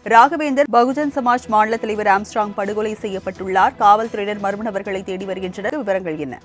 ராகவேந்தர் பகுஜன் சமாஜ் மாநில தலைவர் ஆம்ஸ்ட்ராங் படுகொலை செய்யப்பட்டுள்ளார் காவல்துறையினர் மர்ம நபர்களை தேடி வருகின்றனர் விவரங்கள் என்ன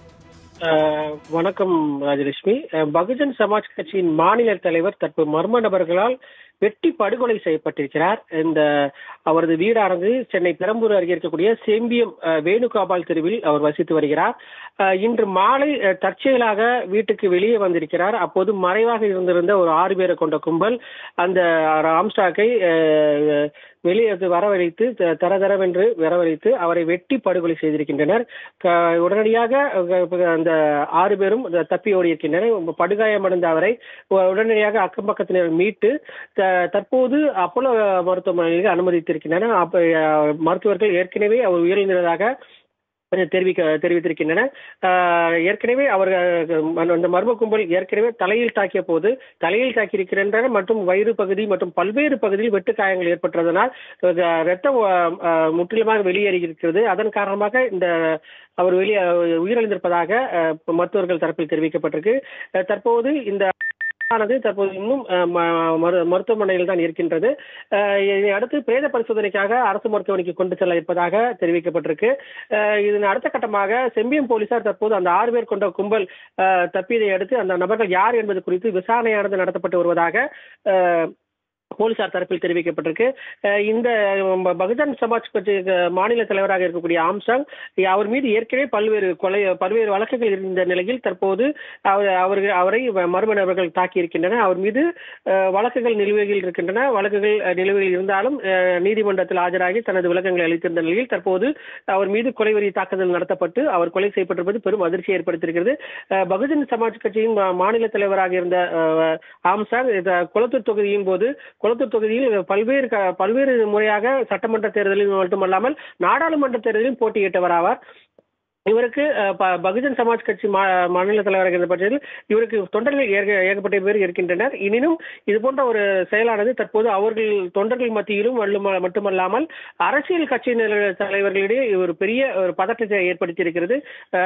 அஹ் வணக்கம் ராஜலட்சுமி அஹ் பகுஜன் சமாஜ் கட்சியின் மாநில தலைவர் தற்போது மர்ம நபர்களால் வெட்டி படுகொலை செய்யப்பட்டிருக்கிறார் இந்த அவரது வீடானது சென்னை பெரம்பூர் அருகே இருக்கக்கூடிய செம்பியம் அஹ், வேணுகோபால் தெருவில் அவர் வசித்து வருகிறார் அஹ், இன்று மாலை அஹ், தற்செயலாக வீட்டுக்கு வெளியே வந்திருக்கிறார் அப்போது மறைவாக இருந்திருந்த ஒரு ஆறு பேரை கொண்ட கும்பல் அந்த ராம்ஸ்டாக்கை அஹ், வெளியே அது வரவழைத்து த- தரதரவென்று வரவழைத்து அவரை வெட்டி படுகொலை செய்திருக்கின்றனர் க- உடனடியாக அஹ், அந்த ஆறு பேரும் தப்பி ஓடி இருக்கின்றனர் படுகாயமடைந்த அவரை உ- உடனடியாக அக்கம் பக்கத்தினர் மீட்டு த- தற்போது அப்போலோ மருத்துவமனையில் அனுமதித்திருக்கின்றனர் அப்ப அஹ், மருத்துவர்கள் ஏற்கனவே அவர் உயிரிழந்ததாக தெரிவிக்க தெரிவித்திருக்கின்றனர் ஆஹ் ஏற்கனவே அவர்கள் அந்த மர்ம கும்பல் ஏற்கனவே தலையில் தாக்கிய போது தலையில் தாக்கியிருக்கின்றனர் மற்றும் வயிறு பகுதி மற்றும் பல்வேறு பகுதியில் வெட்டு காயங்கள் ஏற்பட்டதனால் அஹ் ரத்தம் ஆஹ், ஆஹ், முற்றிலுமாக வெளியேறியிருக்கிறது அதன் காரணமாக இந்த அவர் வெளியே உயிரிழந்திருப்பதாக ஆஹ், மருத்துவர்கள் தரப்பில் தெரிவிக்கப்பட்டிருக்கு அஹ் தற்போது இந்த ஆனது தற்போது இன்னும் அஹ், ம- மரு- மருத்துவமனையில் தான் இருக்கின்றது அஹ், இதை அடுத்து பிரேத பரிசோதனைக்காக அரசு மருத்துவமனைக்கு கொண்டு செல்ல இருப்பதாக தெரிவிக்கப்பட்டிருக்கு அஹ், இதன் அடுத்த கட்டமாக செம்பியம் போலீசார் தற்போது அந்த ஆறு பேர் கொண்ட கும்பல் அஹ், தப்பியதை அடுத்து அந்த நபர்கள் யார் என்பது குறித்து விசாரணையானது நடத்தப்பட்டு வருவதாக அஹ், போலீசார் தரப்பில் தெரிவிக்கப்பட்டிருக்கு அஹ், இந்த ம- பகுஜன் சமாஜ் கட்சி அஹ், மாநில தலைவராக இருக்கக்கூடிய ஆம்சாங் அவர் மீது ஏற்கனவே பல்வேறு கொலை பல்வேறு வழக்குகள் இருந்த நிலையில் தற்போது அவர் அவர்கள் அவரை மர்ம நபர்கள் தாக்கியிருக்கின்றனர் அவர் மீது அஹ், வழக்குகள் நிலுவையில் இருக்கின்றன வழக்குகள் அஹ், நிலுவையில் இருந்தாலும் அஹ், நீதிமன்றத்தில் ஆஜராகி தனது விளக்கங்களை அளித்திருந்த நிலையில் தற்போது அவர் மீது கொலைவெறி தாக்குதல் நடத்தப்பட்டு அவர் கொலை செய்யப்பட்டிருப்பது பெரும் அதிர்ச்சியை ஏற்படுத்தியிருக்கிறது அஹ், பகுஜன் சமாஜ் கட்சியின் மா- மாநில தலைவராக இருந்த அஹ், ஆம்சாங் இந்த குளத்தூர் தொகுதியின் போது குளத்தூர் தொகுதியில் பல்வேறு க- பல்வேறு முறையாக சட்டமன்ற தேர்தலில் மட்டுமல்லாமல் நாடாளுமன்ற தேர்தலிலும் போட்டியிட்டவர் ஆவார் இவருக்கு அஹ், ப- பகுஜன் சமாஜ் கட்சி மா- மாநில தலைவராக இருந்த பட்சத்தில் இவருக்கு தொண்டர்கள் ஏக- ஏகப்பட்ட பேர் இருக்கின்றனர் எனினும் இது போன்ற ஒரு செயலானது தற்போது அவர்கள் தொண்டர்கள் மத்தியிலும் வல்லும- மட்டுமல்லாமல் அரசியல் கட்சியினர் தலைவர்களிடையே ஒரு பெரிய ஒரு பதற்றத்தை ஏற்படுத்தி இருக்கிறது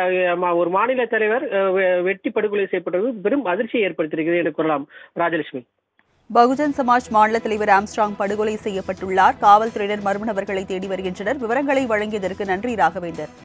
ஒரு மாநில தலைவர் அஹ், வெ- வெட்டி படுகொலை செய்யப்பட்டது பெரும் அதிர்ச்சியை ஏற்படுத்தியிருக்கிறது என்று கூறலாம் ராஜலட்சுமி பகுஜன் சமாஜ் மாநில தலைவர் ஆம்ஸ்ட்ராங் படுகொலை செய்யப்பட்டுள்ளார் காவல்துறையினர் மர்ம நபர்களை தேடி வருகின்றனர் விவரங்களை வழங்கியதற்கு நன்றி ராகவேந்தர்